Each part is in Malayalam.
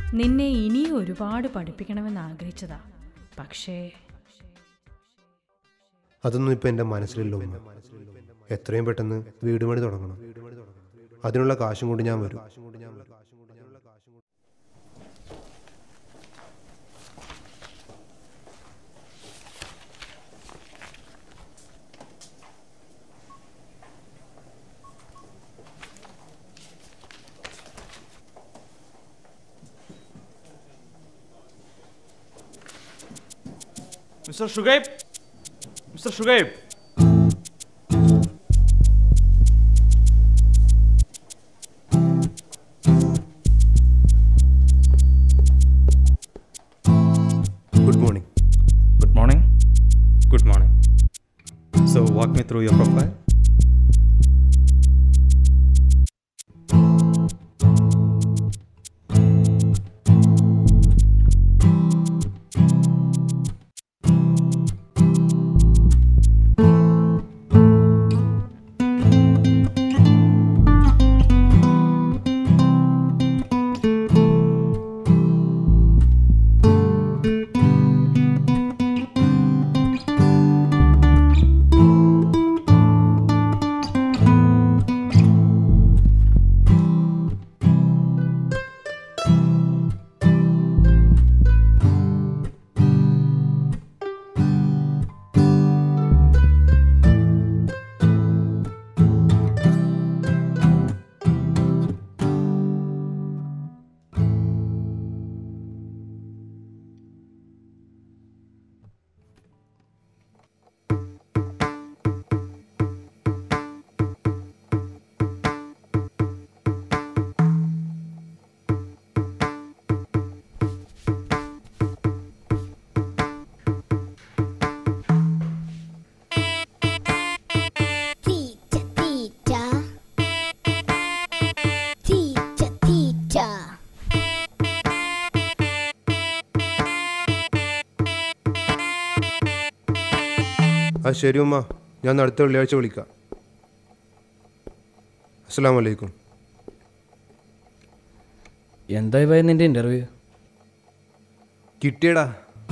നിന്നെ ഇനിയും ഒരുപാട് പഠിപ്പിക്കണമെന്ന് ആഗ്രഹിച്ചതാ പക്ഷേ അതൊന്നും ഇപ്പം എൻ്റെ മനസ്സിലില്ല ഉമ്മ എത്രയും പെട്ടെന്ന് വീട് പണി തുടങ്ങണം അതിനുള്ള കാശും കൊണ്ട് ഞാൻ വരും Mr. Shugaib! Mr. Shugaib! Good morning Good morning. Good morning. So, walk me through your profile. Teacher, teacher. Teacher, teacher. ആ ശരി ഉമ്മ ഞാൻ അടുത്ത വെള്ളിയാഴ്ച വിളിക്കാം അസ്സാം വലൈക്കും എന്തായി പോയി നിന്റെ ഇന്റർവ്യൂ കിട്ടിയടാ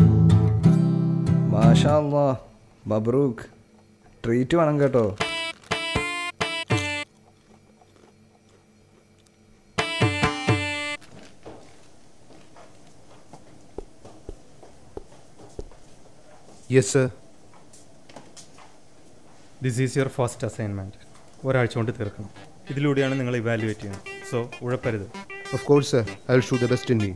മാഷാ അല്ലാ ബബ്രൂക്ക് ട്രീറ്റ് വേണം കേട്ടോ yes sir this is your first assignment ഒരാഴ്ച കൊണ്ട് തീർക്കണം ഇതിലൂടെയാണ് നിങ്ങൾ ഇവാലുവേറ്റ് ചെയ്യുന്നത് സോ ഉഴപ്പരുത് of course sir I will show the best in me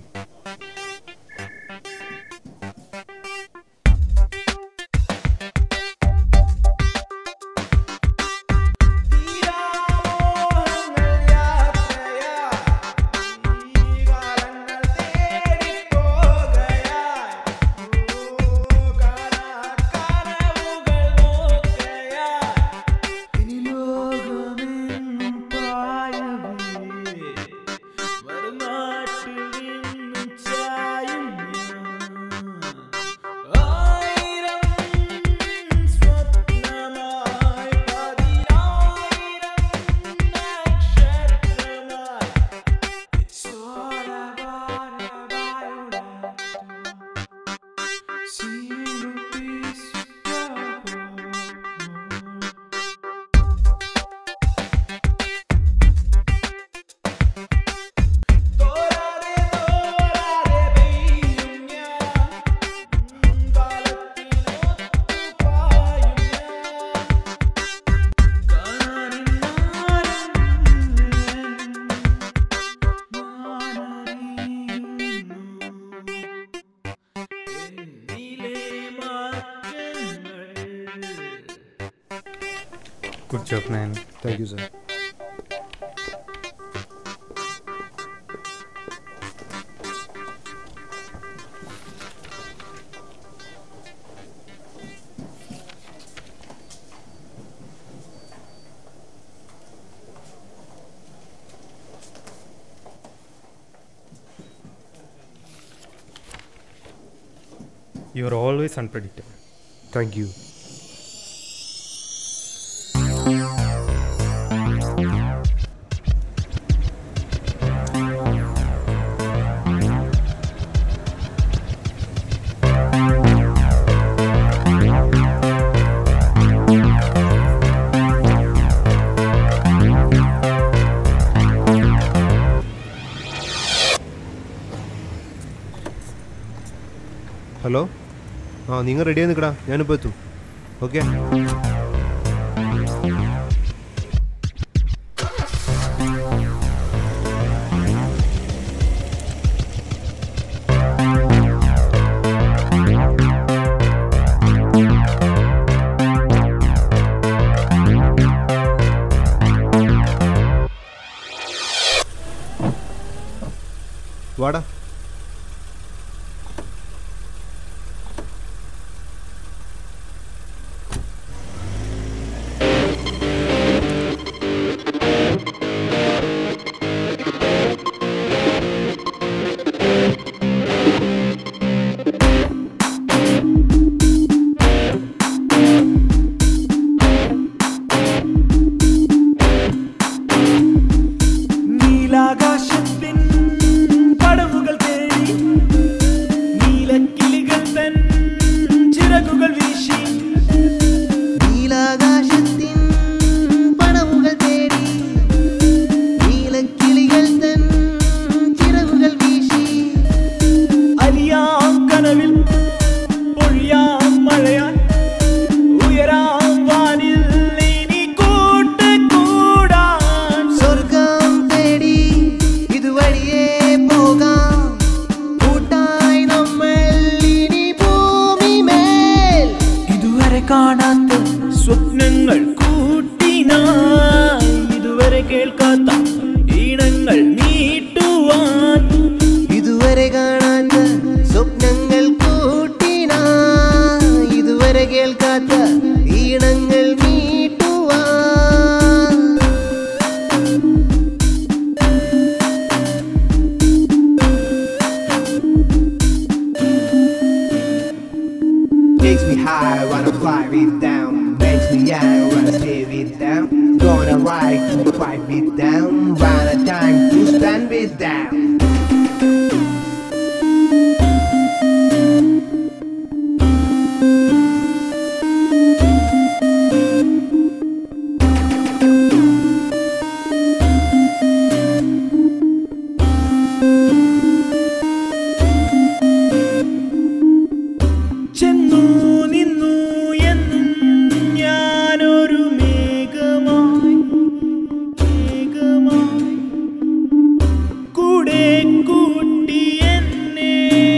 good job man thank you sir you are always unpredictable thank you hello ആ നിങ്ങൾ റെഡിയായി നിൽക്കടാ ഞാനിപ്പോൾ എത്തും ഓക്കെ വാടാ നീലാകാശത്തിൻ പടവുകൾ തേടി നീലക്കിളികൾ തൻ ചിറകുകൾ വീശി നീലാകാശത്തിൻ പടവുകൾ തേടി നീലക്കിളികൾ തൻ ചിറകുകൾ വീശി അലിയാം കനവിൽ പൊഴിയാം മഴയാൽ ഉയരാം വാനിൽ ഇനി കൂട്ടുകൂടാൻ സ്വർഗം തേടി ഇതുവഴിയേ പോകാം കൂട്ടായി നമ്മൾ ഇനി ഭൂമി മേൽ ഇതുവരെ കാണാത്ത സ്വപ്നങ്ങൾ കൂട്ടിനായി ഇതുവരെ കേൾക്കാത്ത ഈണങ്ങൾ നീട്ടുവാൻ ഇതുവരെ കാണാത്ത സ്വപ്നങ്ങൾ കൂട്ടിനാ ഇതുവരെ കേൾക്കാത്ത ഈണങ്ങൾ മീട്ടുവാൻ Takes me high, wanna fly it down. Makes me young, wanna stay it down. Gonna ride to fight it down. Wanna time to stand it down. ചെന്നു നിന്നു എന്നും ഞാനൊരു മേഘമായി മേഘമായി കൂടെ കൂട്ടി എന്നെ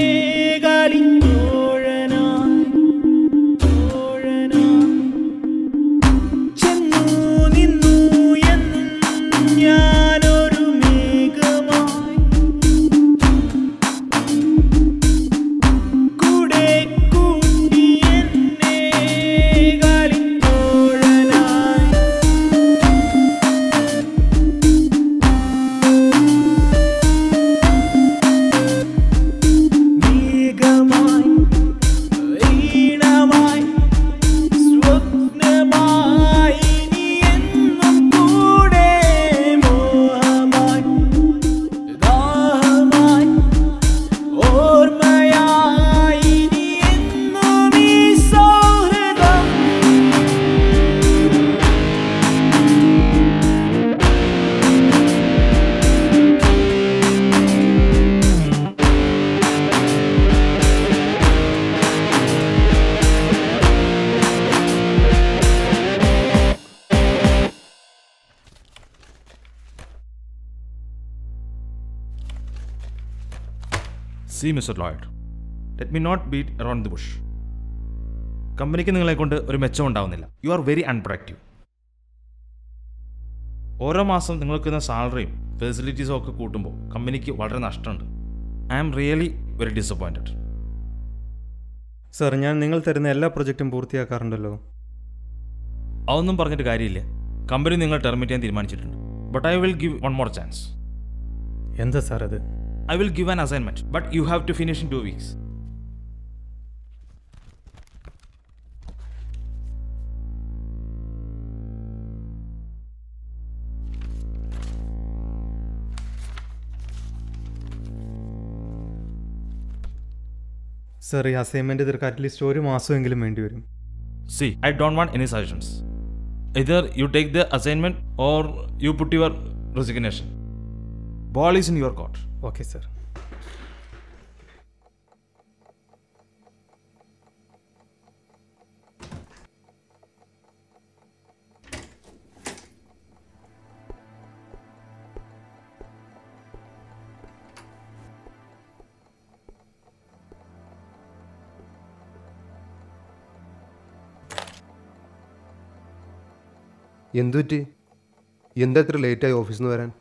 കളിത്തോഴനായി തോഴനായി ചെന്നു നിന്നു എന്നും ഞാനൊരു മേഘമായി കൂടെ കൂട്ടി എന്നെ കളിത്തോഴനായി മേഘമായി ഈണമായി സ്വപ്നമായി നീ എന്നും കൂടെ മോഹമായി ദാഹമായി ഓർമ്മയായി നീ എന്നും ഈ സൗഹൃദം see mister Lloyd let me not beat around the bush കമ്പനിക്ക് നിങ്ങളെ കൊണ്ട് ഒരു മെച്ചം ഉണ്ടാവുന്നില്ല യു ആർ വെരി അൺപ്രൊഡക്റ്റീവ് ഓരോ മാസം നിങ്ങൾക്ക് കിട്ടുന്ന സാലറിയും ഫെസിലിറ്റീസും ഒക്കെ കൂട്ടുമ്പോൾ കമ്പനിക്ക് വളരെ നഷ്ടമുണ്ട് I am really very disappointed sir ഞാൻ നിങ്ങൾ തരുന്ന എല്ലാ പ്രൊജക്റ്റും പൂർത്തിയാക്കാറുണ്ടല്ലോ അതൊന്നും പറഞ്ഞിട്ട് കാര്യമില്ല കമ്പനി നിങ്ങൾ ടെർമിറ്റ് ചെയ്യാൻ തീരുമാനിച്ചിട്ടുണ്ട് but I will give one more chance എന്താ സാർ അത് I will give an assignment but you have to finish in two weeks sir ഈ അസൈൻമെൻറ്റ് തീർക്കാൻ അറ്റ്ലീസ്റ്റ് ഒരു മാസമെങ്കിലും വേണ്ടി വരും See, I don't want any suggestions. Either you take the assignment or you put your resignation. Ball is in your court. Okay sir എന്തു പറ്റി എന്താ ഇത്ര ലേറ്റായി ഓഫീസിൽ നിന്ന് വരാൻ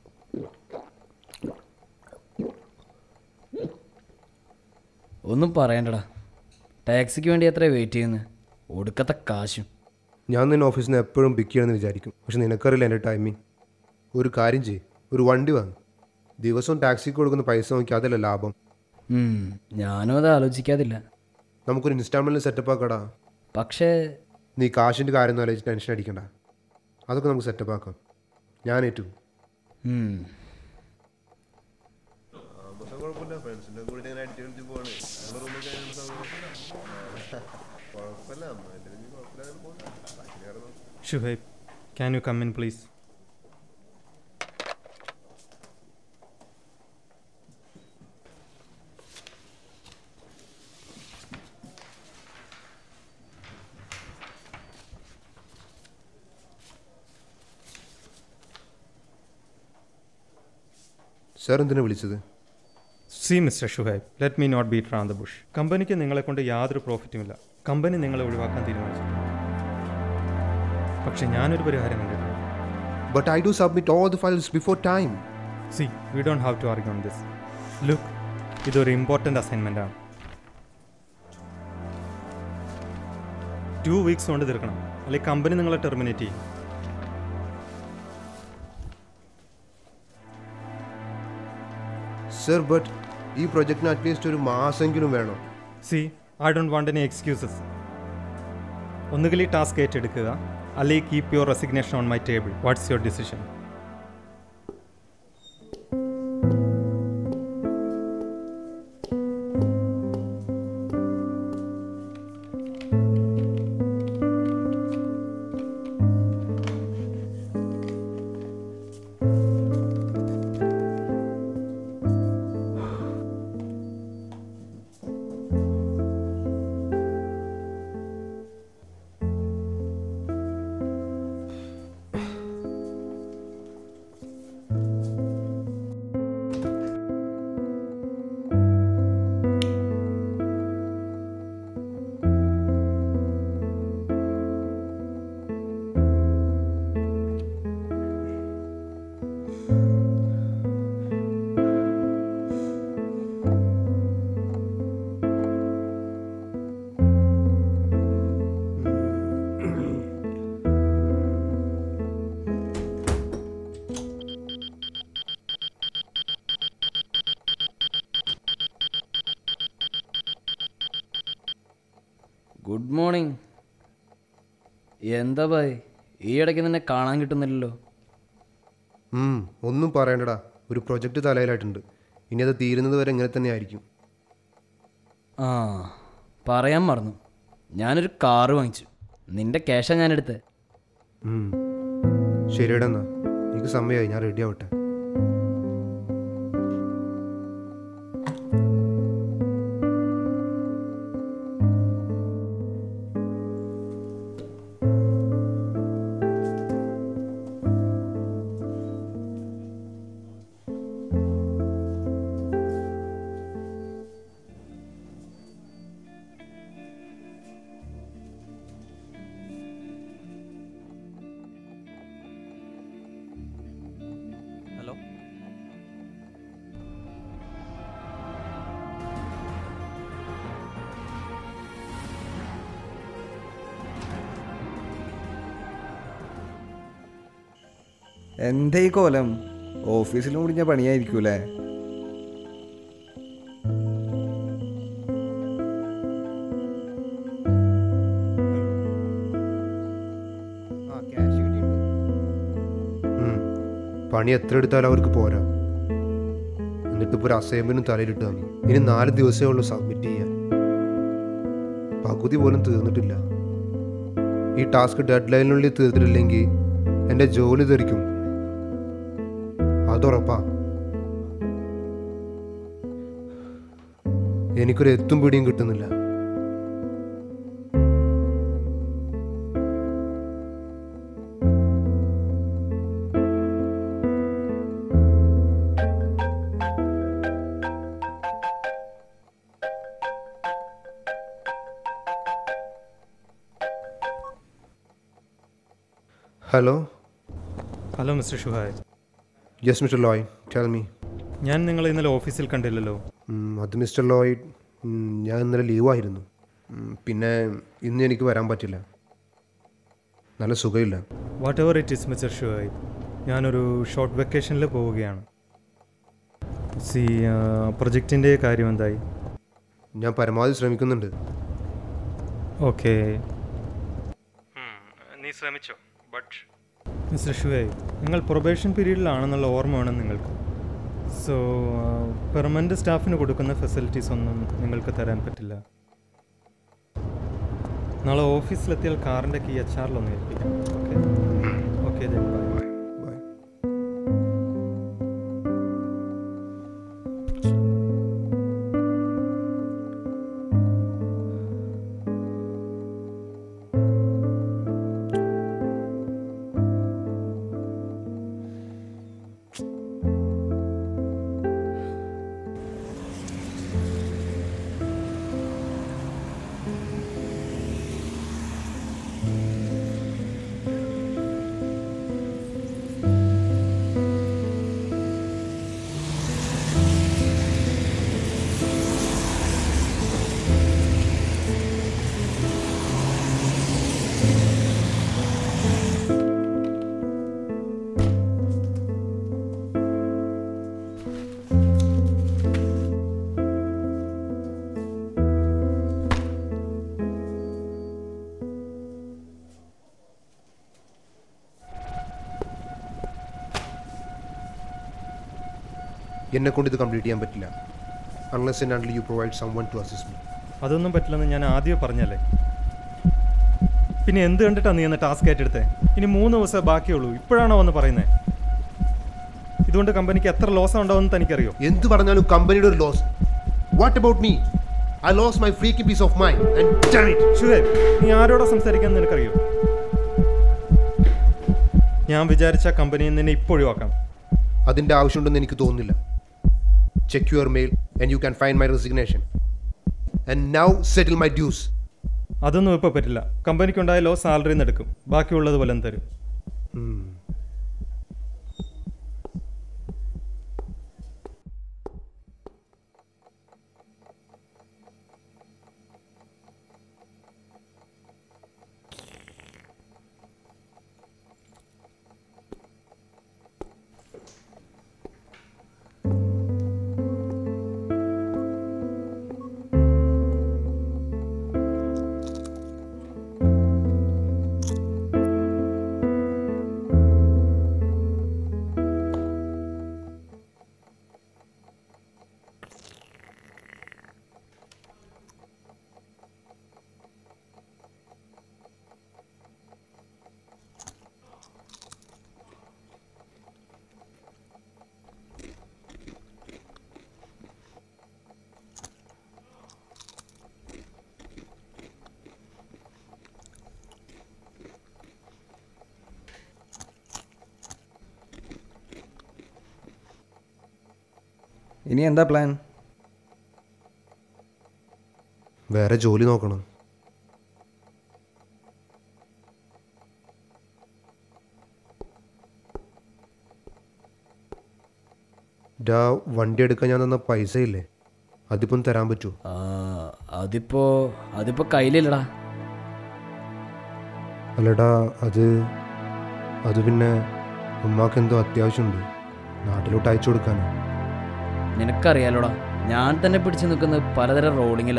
ഒന്നും പറയണ്ടടാ ടാക്സിക്ക് വേണ്ടി എത്ര വെയിറ്റ് ചെയ്യുന്നത് ഒടുക്കത്തെ കാശും ഞാൻ നിന്നെ ഓഫീസിൽ നിന്ന് എപ്പോഴും പിക്ക് ചെയ്യണമെന്ന് വിചാരിക്കും പക്ഷെ നിനക്കറിയില്ല എൻ്റെ ടൈമിങ് ഒരു കാര്യം ചെയ്യ് ഒരു വണ്ടി വാങ്ങ് ദിവസവും ടാക്സിക്ക് കൊടുക്കുന്ന പൈസ നോക്കി അതല്ല ലാഭം ഉം, ഞാനും അത് ആലോചിക്കാതില്ല നമുക്കൊരു ഇൻസ്റ്റാൾമെൻറ്റിൽ സെറ്റപ്പ് ആക്കടാ പക്ഷേ നീ കാശിൻ്റെ കാര്യം ഒന്നും ആലോചിച്ച് ടെൻഷൻ അടിക്കണ്ട അതൊക്കെ നമുക്ക് സെറ്റപ്പ് ആക്കാം ഞാൻ ഏറ്റു ഉം, Shuhaib can you come in please sir എന്തിനാ വിളിച്ചത് see mister Shuhaib let me not beat around the bush കമ്പനിക്ക് നിങ്ങളെ കൊണ്ട് യാതൊരു പ്രോഫിറ്റും ഇല്ല കമ്പനി നിങ്ങളെ ഒഴിവാക്കാൻ തീരുമാനിച്ചു പക്ഷെ ഞാനൊരു പരിഹാരം കണ്ടിട്ടുണ്ട് but I do submit all the files before time see we don't have to argue on this look ഇതൊരു ഇമ്പോർട്ടൻ്റ് അസൈൻമെൻ്റ് ആണ് ടു വീക്സ് കൊണ്ട് തീർക്കണം അല്ലെങ്കിൽ കമ്പനി നിങ്ങളെ ടെർമിനേറ്റ് ചെയ്യും സർ ബട്ട് ഈ പ്രൊജക്റ്റിന് അറ്റ്ലീസ്റ്റ് ഒരു മാസമെങ്കിലും വേണം see I don't want any excuses ഒന്നുകിൽ ഈ ടാസ്ക് ഏറ്റെടുക്കുക അല്ലെങ്കിൽ keep your resignation on my table what's your decision good morning എന്താ ഭായ് ഈ ഇടയ്ക്ക് നിന്നെ കാണാൻ കിട്ടുന്നില്ലല്ലോ ഉം, ഒന്നും പറയണ്ടടാ ഒരു പ്രൊജക്റ്റ് തലയിലായിട്ടുണ്ട് ഇനി അത് തീരുന്നത് വരെ ഇങ്ങനെ തന്നെ ആയിരിക്കും ആ പറയാൻ മറന്നു ഞാനൊരു കാറ് വാങ്ങിച്ചു നിന്റെ ക്യാഷാ ഞാൻ എടുത്തത് ഉം. ശരിയെടാ എന്നാ എനിക്ക് സമയമായി ഞാൻ റെഡി ആവട്ടെ ഹലോ എന്താ ഈ കോലം ഓഫീസിൽ മുടിഞ്ഞ പണിയായിരിക്കൂലേ ഉം. പണി എത്ര എടുത്താലും അവർക്ക് പോരാ എന്നിട്ടിപ്പോൾ ഒരു അസൈൻമെന്റും തലയിലിട്ട് തന്നു ഇനി നാല് ദിവസമേ ഉള്ളൂ സബ്മിറ്റ് ചെയ്യാൻ പകുതി പോലും തീർന്നിട്ടില്ല ഈ ടാസ്ക് ഡെഡ് ലൈനിനുള്ളിൽ തീർത്തിട്ടില്ലെങ്കിൽ എൻ്റെ ജോലി തെറിക്കും അതുറപ്പാ എനിക്കൊരു എത്തും പിടിയും കിട്ടുന്നില്ല hello hello mister Shuhaib yes mister Lloyd tell me ഞാൻ നിങ്ങളെ ഇന്നലെ ഓഫീസിൽ കണ്ടില്ലല്ലോ അത് മിസ്റ്റർ ലോയ് ഉം, ഞാൻ ഇന്നലെ ലീവായിരുന്നു ഉം, പിന്നെ ഇന്ന് എനിക്ക് വരാൻ പറ്റില്ല നല്ല സുഖമില്ല whatever it is mister Shuhaib ഞാനൊരു ഷോർട്ട് വെക്കേഷനിൽ പോവുകയാണ് സി പ്രൊജക്റ്റിൻ്റെ കാര്യം എന്തായി ഞാൻ പരമാവധി ശ്രമിക്കുന്നുണ്ട് ഓക്കെ നീ ശ്രമിച്ചോ ബട്ട് മിസ്റ്റർ ഷുഹൈ നിങ്ങൾ പ്രൊബേഷൻ പീരീഡിലാണെന്നുള്ള ഓർമ്മ വേണം നിങ്ങൾക്ക് സോ പെർമനൻ്റ് സ്റ്റാഫിന് കൊടുക്കുന്ന ഫെസിലിറ്റീസ് ഒന്നും നിങ്ങൾക്ക് തരാൻ പറ്റില്ല നാളെ ഓഫീസിലെത്തിയാൽ കാറിൻ്റെ കീ എച്ച് ആറിലൊന്ന് ഏൽപ്പിക്കാം ഓക്കെ ഓക്കെ ബൈ ബൈ എന്നെ കൊണ്ട് ഇത് കംപ്ലീറ്റ് ചെയ്യാൻ പറ്റില്ല unless and only you provide someone to assist me അതൊന്നും പറ്റില്ലെന്ന് ഞാൻ ആദ്യമേ പറഞ്ഞല്ലേ പിന്നെ എന്ത് കണ്ടിട്ടാണ് നീ എന്ന ടാസ്ക് ഏറ്റെടുത്തേ ഇനി മൂന്ന് ദിവസമേ ബാക്കിയുള്ളൂ ഇപ്പോഴാണോ വന്ന് പറയുന്നത് ഇതുകൊണ്ട് കമ്പനിക്ക് എത്ര ലോസ് ഉണ്ടാവുമെന്ന് തനിക്കറിയോ എന്ത് പറഞ്ഞാലും കമ്പനിയുടെ ഒരു loss what about me I lose my free peace of mind and damn it Shuhaib നീ ആരോടാ സംസാരിക്കാൻ നിനക്കറിയോ ഞാൻ വിചാരിച്ച കമ്പനിയിൽ നിന്നെ ഇപ്പോൾ ഒഴിവാക്കാം അതിൻ്റെ ആവശ്യമുണ്ടെന്ന് എനിക്ക് തോന്നുന്നില്ല check your mail and you can find my resignation and now settle my dues അതൊന്നും ഇപ്പോൾ പറ്റില്ല കമ്പനിക്കുണ്ടായ ലോ സാലറി നിന്ന് എടുക്കും ബാക്കിയുള്ളത് പോലെ തരും ഇനി എന്താ പ്ലാൻ വേറെ ജോലി നോക്കണം ഡാ വണ്ടി എടുക്കാൻ ഞാൻ തന്ന പൈസ ഇല്ലേ അതിപ്പം തരാൻ പറ്റുമോ ആ, അതിപ്പോ അതിപ്പോ കയ്യിലില്ലടാ അല്ലടാ അത് അത് പിന്നെ ഉമ്മാക്ക് എന്തോ അത്യാവശ്യമുണ്ട് നാട്ടിലോട്ട് അയച്ചു കൊടുക്കാനോ നിനക്കറിയാലോടാ ഞാൻ തന്നെ പിടിച്ചു നിൽക്കുന്നത് പലതരം റോളിങ്ങിലാ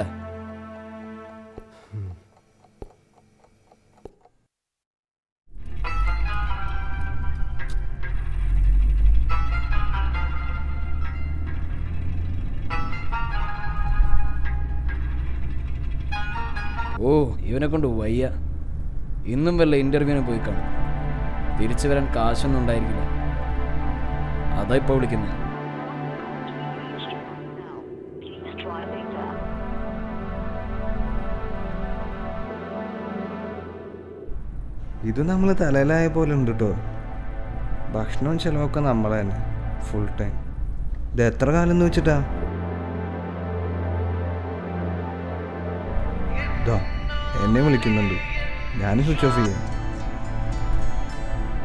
ഓ ഇവനെ കൊണ്ട് വയ്യ ഇന്നും വല്ല ഇൻ്റർവ്യൂവിന് പോയി കാണും തിരിച്ചു വരാൻ കാശൊന്നും ഉണ്ടായിരിക്കില്ല അതാ ഇപ്പോൾ വിളിക്കുന്നത് ഇത് നമ്മൾ തലയിലായ പോലെ ഉണ്ട് കേട്ടോ ഭക്ഷണവും ചിലവൊക്കെ നമ്മളെ തന്നെ ഫുൾ ടൈം ഇത് എത്ര കാലം എന്ന് വെച്ചിട്ടാ ഇതാ എന്നെ വിളിക്കുന്നുണ്ട് ഞാൻ സ്വിച്ച് ഓഫ് ചെയ്യാം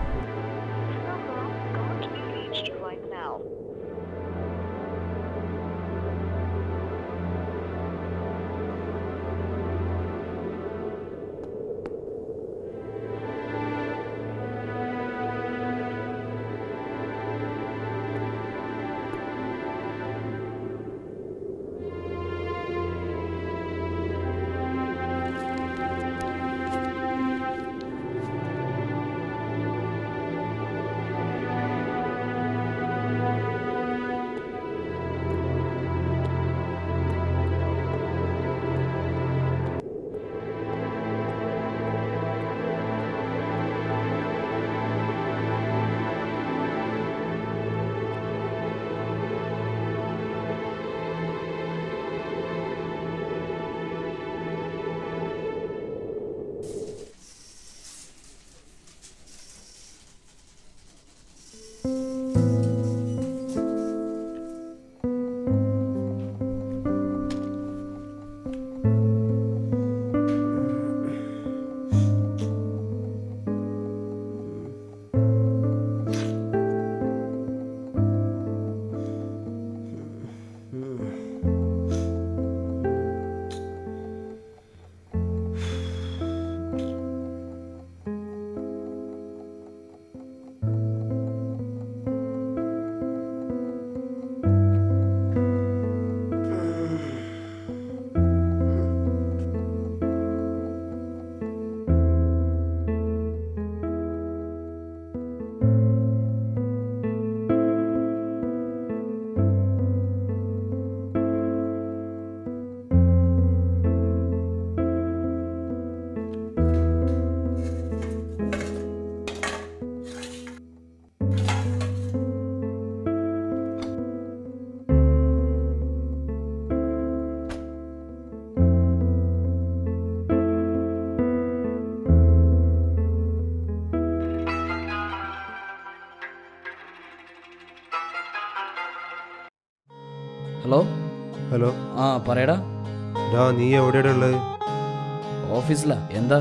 ഹലോ ആ പറയടാ ഡാ നീ എവിടെയാണ് ഉള്ളത് ഓഫീസിലാ എന്താ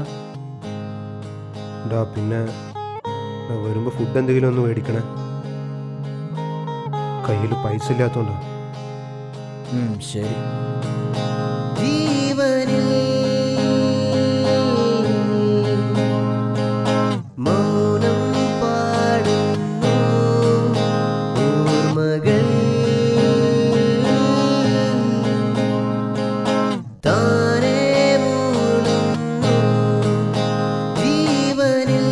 ഡാ പിന്നെ ഡാ വരുമ്പോൾ ഫുഡ് എന്തെങ്കിലും ഒന്ന് മേടിക്കണേ കയ്യിൽ പൈസ ഇല്ലാത്തോണ്ടാ ഉം, ശരി ജീവനിൽ മൗനം പാടുന്നു ഓർമ്മകൾ താനേ മൂളുന്നു ജീവനിൽ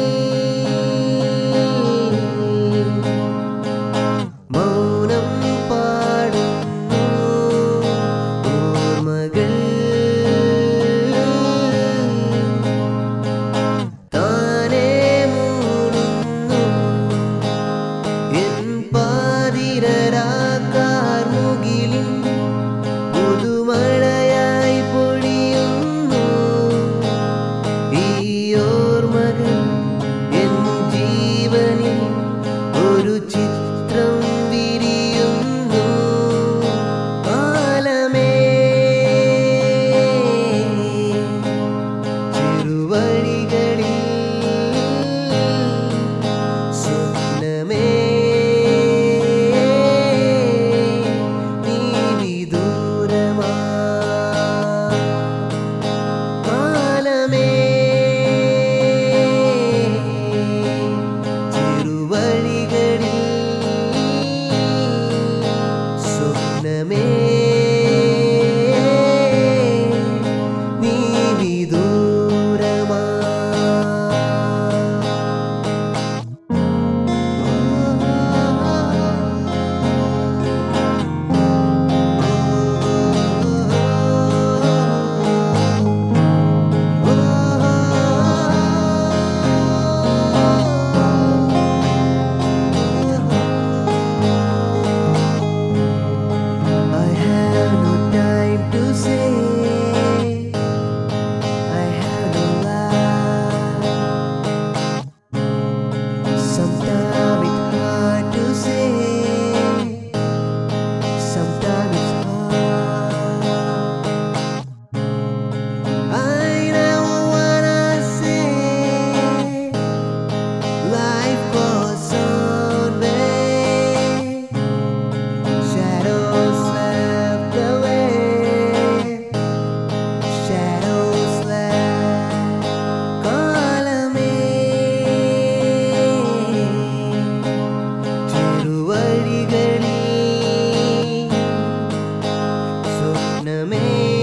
മൗനം പാടുന്നു ഓർമ്മകൾ താനേ മൂടുന്നു എൻ പാതിരരാക്കാർ മുകിലിൻ പുതുമഴയായി പൊഴിയുന്നു ഈ ഓർമ്മകൾ എൻ ജീവനിൽ ഒരു ചിത്രം വിരിയുന്നു കാലമേ ചെറുവഴികളിൽ സ്വപ്നമേ നീ വിദൂരമാ കാലമേ ചെറുവഴികളിൽ സ്വപ്നമേ നീ വിദൂരമാ I have no time to say I have no life Sometimes it's hard to say Sometimes it's hard I never wanna say Life goes on way Shadows left away Shadows left കാലമേ ചെറുവഴികളിൽ സ്വപ്നമേ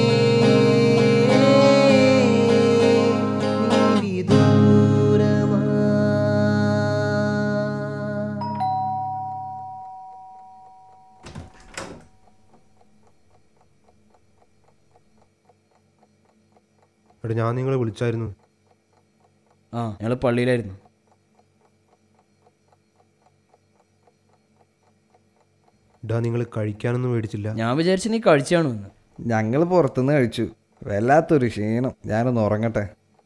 നീ വിദൂരമാ എടാ ഞാൻ നിങ്ങളെ വിളിച്ചായിരുന്നു ആ ഞങ്ങൾ പള്ളിയിലായിരുന്നു ഡാ നിങ്ങൾ കഴിക്കാനൊന്നും മേടിച്ചില്ല ഞാൻ വിചാരിച്ചു നീ കഴിച്ചാണു എന്ന് ഞങ്ങൾ പുറത്തുനിന്ന് കഴിച്ചു വല്ലാത്തൊരു ക്ഷീണം ഞാനൊന്ന് ഉറങ്ങട്ടെ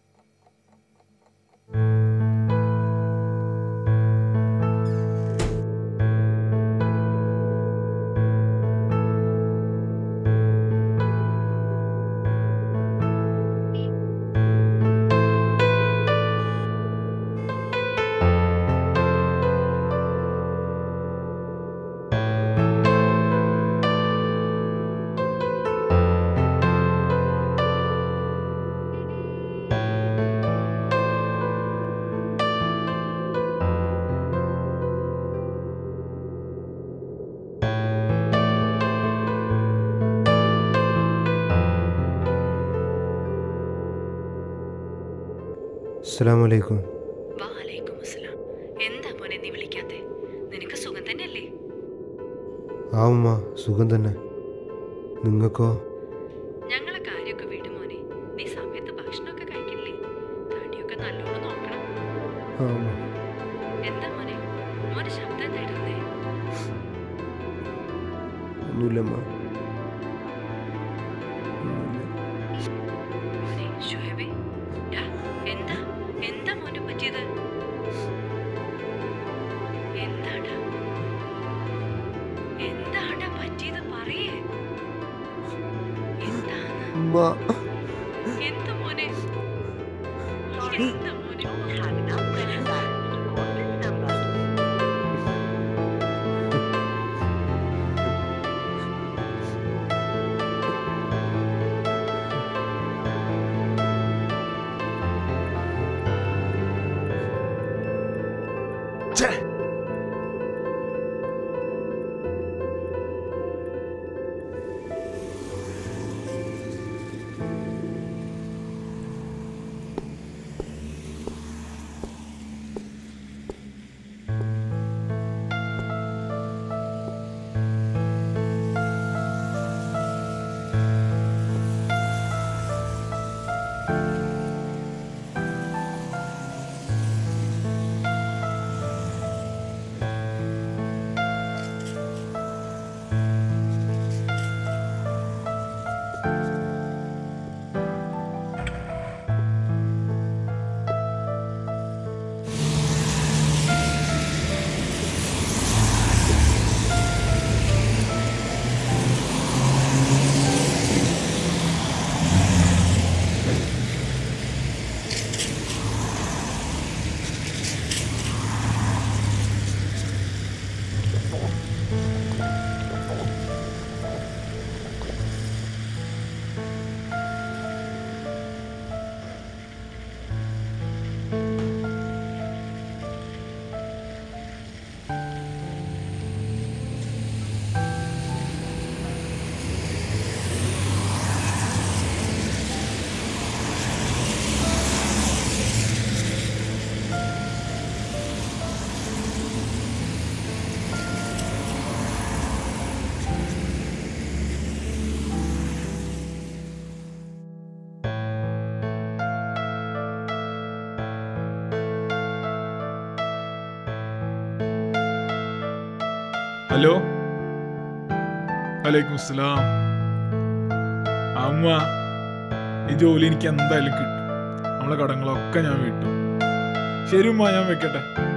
അസ്സലാമു അലൈക്കും വാലേക്കും അസ്സലാം എന്താ മോനെ നീ വിളിക്കാത്തെ നിനക്ക് സുഖം തന്നെയല്ലേ ആ ഉമ്മ സുഖം തന്നെ നിങ്ങൾക്കോ ഞങ്ങളെ കാര്യമൊക്കെ വിട് മോനെ നീ സമയത്ത് ഭക്ഷണമൊക്കെ കഴിക്കില്ലേ തടിയൊക്കെ നല്ലോണം നോക്കണം ആ ഉമ്മ എന്താ മോനെ മോനെ ശബ്ദം എന്തായിരുന്നേ ഒന്നുമില്ലമ്മ മോനെ ഷുഹൈബേ ഡാ, എന്താ എന്താ മോനെ പറ്റിയത് എന്താടാ എന്താടാ പറ്റിയത് പറയേ ഉമ്മ എന്ത് മോനെ എന്ത് മോനെ ഹലോ വലൈക്കും സ്ലാം അമ്മ ഈ ജോലി എനിക്ക് എന്തായാലും കിട്ടും നമ്മളെ കടങ്ങളൊക്കെ ഞാൻ വീട്ടും ശരി ഉമ്മ ഞാൻ വെക്കട്ടെ